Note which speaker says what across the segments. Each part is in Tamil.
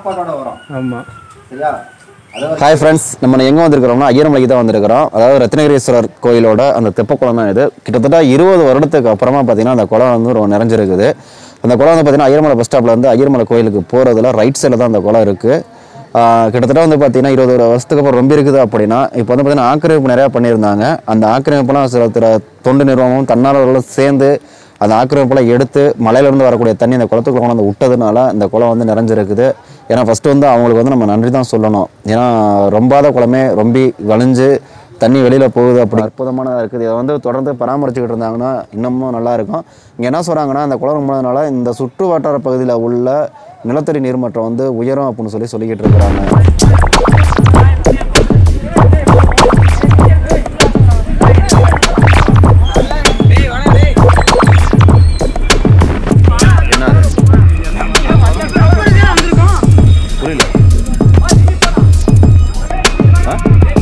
Speaker 1: சாப்பாட்டோட வரும்
Speaker 2: ஆமாம்
Speaker 1: சரியா அதாவது
Speaker 3: ஹாய் ஃப்ரெண்ட்ஸ் நம்ம எங்கே வந்திருக்கிறோம்னா ஐயரமலைக்கு தான் வந்திருக்கிறோம் அதாவது ரத்னகிரீஸ்வரர் கோயிலோட அந்த தெப்பக்குளம் தான் இது கிட்டத்தட்ட இருபது வருடத்துக்கு அப்புறமா பார்த்தீங்கன்னா அந்த குளம் வந்து ரொம்ப நிறைஞ்சிருக்குது அந்த குளம் வந்து பார்த்தீங்கன்னா ஐயர்மலை பஸ் ஸ்டாப்ல இருந்து ஐயர்மலை கோயிலுக்கு போகிறதுல ரைட் சைடில் தான் அந்த குளம் இருக்குது கிட்டத்தட்ட வந்து பார்த்தீங்கன்னா இருபது ஒரு வருஷத்துக்கு அப்புறம் ரொம்ப இருக்குது அப்படின்னா இப்போ வந்து பார்த்தீங்கன்னா ஆக்கிரமிப்பு நிறையா பண்ணியிருந்தாங்க அந்த ஆக்கிரமிப்புலாம் சில திர தொண்டு நிறுவனமும் தன்னார்வலர்களும் சேர்ந்து அந்த ஆக்கிரமிப்பெல்லாம் எடுத்து மலையிலேருந்து வரக்கூடிய தண்ணி அந்த குளத்துக்குள்ள கொண்டு வந்து விட்டதுனால இந்த குளம் வந்து நிறைஞ்சிருக்குது ஏன்னா ஃபஸ்ட்டு வந்து அவங்களுக்கு வந்து நம்ம நன்றி தான் சொல்லணும் ஏன்னா ரொம்பாத குளமே ரொம்பி வளைஞ்சு தண்ணி வெளியில் போகுது அப்படி அற்புதமானதாக இருக்குது இதை வந்து தொடர்ந்து பராமரிச்சுக்கிட்டு இருந்தாங்கன்னா இன்னமும் நல்லா இருக்கும் இங்கே என்ன சொல்கிறாங்கன்னா அந்த குளம் ரொம்பனால இந்த சுற்று வட்டார பகுதியில் உள்ள நிலத்தடி நீர்மட்டம் வந்து உயரும் அப்படின்னு சொல்லி சொல்லிக்கிட்டு இருக்கிறாங்க என்ன புரியல ஆ?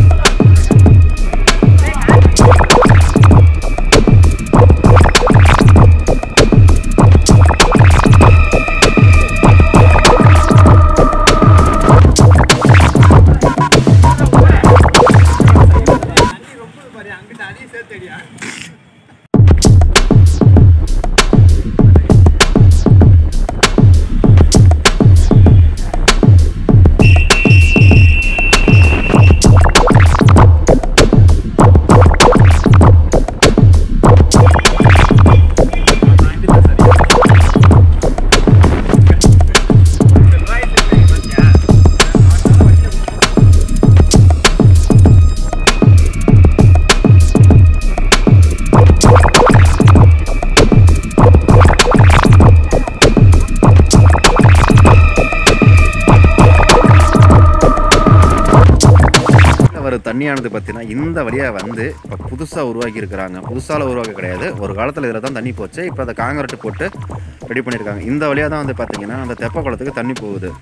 Speaker 3: வர தண்ணியானது பார்த்தீங்கன்னா இந்த வழியாக வந்து இப்போ புதுசாக உருவாக்கி இருக்கிறாங்க புதுசால உருவாக்க கிடையாது ஒரு காலத்தில் இதில் தான் தண்ணி போச்சு இப்போ அதை காங்கிரட்டு போட்டு ரெடி பண்ணியிருக்காங்க இந்த வழியாக தான் வந்து பார்த்தீங்கன்னா அந்த தெப்ப குளத்துக்கு தண்ணி போகுது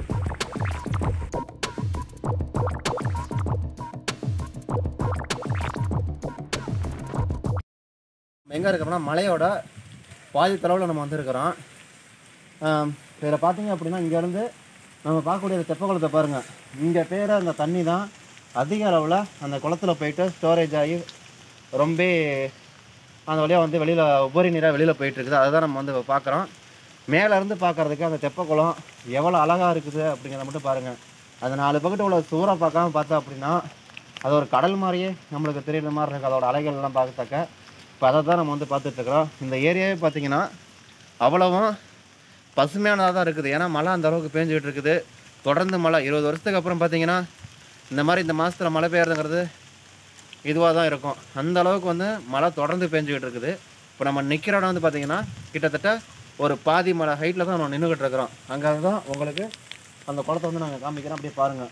Speaker 1: எங்கே இருக்கிறோம்னா மலையோட பாதி தொலைவில் நம்ம வந்திருக்கிறோம் இதில் பார்த்தீங்க அப்படின்னா இங்கேருந்து நம்ம பார்க்கக்கூடிய இந்த தெப்ப குளத்தை பாருங்கள் இங்கே பேர அந்த தண்ணி தான் அதிக அளவில் அந்த குளத்துல போயிட்டு ஸ்டோரேஜ் ஆகி ரொம்ப அந்த வழியாக வந்து வெளியில் உபரி நீராக வெளியில் போயிட்டு இருக்குது அதை தான் நம்ம வந்து பார்க்குறோம் மேலேருந்து பார்க்குறதுக்கு அந்த தெப்ப குளம் எவ்வளோ அழகாக இருக்குது அப்படிங்கிறத மட்டும் பாருங்கள் அது நாலு பக்கத்து உள்ள சூறாக பார்க்காம பார்த்தா அப்படின்னா அது ஒரு கடல் மாதிரியே நம்மளுக்கு தெரியுற மாதிரி இருக்குது அதோட அலைகள் எல்லாம் பார்க்கத்தக்க இப்போ அதை தான் நம்ம வந்து பார்த்துட்ருக்குறோம் இந்த ஏரியாவே பார்த்தீங்கன்னா அவ்வளவும் பசுமையானதாக தான் இருக்குது ஏன்னா மழை அந்த அளவுக்கு பேஞ்சுக்கிட்டு இருக்குது தொடர்ந்து மழை இருபது வருஷத்துக்கு அப்புறம் பார்த்தீங்கன்னா இந்த மாதிரி இந்த மாதத்தில் மழை பெய்யறதுங்கிறது இதுவாக தான் இருக்கும் அந்த அளவுக்கு வந்து மழை தொடர்ந்து பேஞ்சுக்கிட்டு இருக்குது இப்போ நம்ம நிற்கிற இடம் வந்து பார்த்தீங்கன்னா கிட்டத்தட்ட ஒரு பாதி மலை ஹைட்டில் தான் நம்ம நின்றுக்கிட்டு இருக்கிறோம் அங்கே தான் உங்களுக்கு அந்த குளத்தை வந்து நாங்கள் காமிக்கிறோம் அப்படியே பாருங்கள்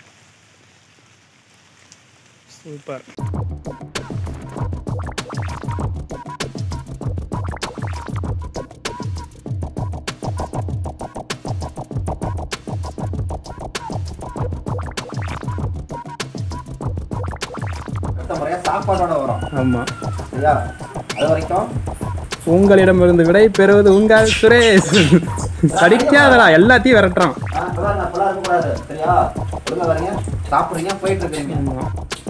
Speaker 2: சூப்பர்
Speaker 1: அடுத்த முறையாக சாப்பாட்டோட வரும்
Speaker 2: ஆமாம்
Speaker 1: சரியா அது வரைக்கும்
Speaker 2: உங்களிடமிருந்து விடை பெறுவது உங்கள் சுரேஷ் படிக்காதடா எல்லாத்தையும் விரட்டுறான்
Speaker 1: ஆ, இப்பதான் நான் இப்பெல்லாம் இருக்கக்கூடாது சரியா ஒழுங்கா வரீங்க சாப்பிட்றீங்க போயிட்டு இருக்கிறீங்க
Speaker 2: ஆமாம்